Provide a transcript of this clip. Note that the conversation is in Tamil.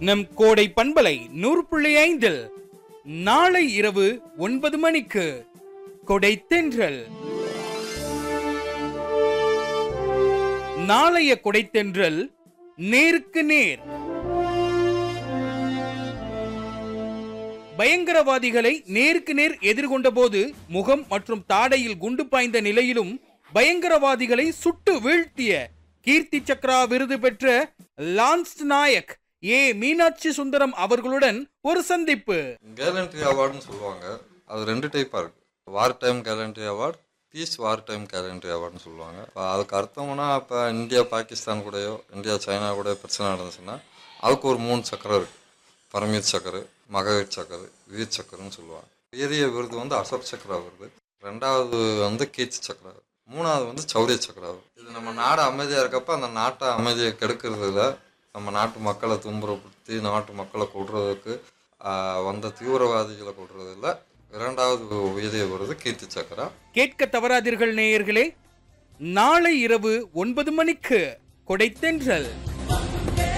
நம் கோடை பண்பலை நூறு புள்ளி ஐந்தில் நாளை இரவு ஒன்பது மணிக்கு கொடை தென்றல் நாளைய கொடைத்தென்றல் நேருக்கு நேர் பயங்கரவாதிகளை நேருக்கு நேர் எதிர்கொண்ட போது முகம் மற்றும் தாடையில் குண்டு பாய்ந்த நிலையிலும் பயங்கரவாதிகளை சுட்டு வீழ்த்திய கீர்த்தி சக்ரா விருது பெற்ற லான்ஸ் நாயக் ஏ மீனாட்சி சுந்தரம் அவர்களுடன் ஒரு சந்திப்பு கேலண்ட்ரி அவார்டுன்னு சொல்லுவாங்க அது ரெண்டு டைப்பாக இருக்குது war time gallantry award peace war time gallantry அவார்டுன்னு சொல்லுவாங்க இப்போ அதுக்கு அர்த்தம்னா இப்போ இந்தியா பாகிஸ்தான் கூடயோ இந்தியா சைனா கூட பிரச்சனை நடந்துச்சுன்னா அதுக்கு ஒரு மூணு சக்கரம் இருக்குது பரமீத் சக்கரு மகவீர் சக்கரு வீர் சக்கருன்னு சொல்லுவாங்க பெரிய விருது வந்து அசோக் சக்ரா விருது ரெண்டாவது வந்து கீர்த்தி சக்ரா மூணாவது வந்து சௌரிய சக்ரா விருது. இது நம்ம நாடு அமைதியாக இருக்கப்ப அந்த நாட்டை அமைதியை கெடுக்கிறதுல நம்ம நாட்டு மக்களை துன்புறுத்தி நாட்டு மக்களை கொள்றதுக்கு ஆஹ், வந்த தீவிரவாதிகளை கொள்றதுல இரண்டாவது உயரிய விருது கீர்த்தி சக்ரா கேட்க தவறாதீர்கள் நேயர்களே நாளை இரவு ஒன்பது மணிக்கு கொடைத்தென்றல்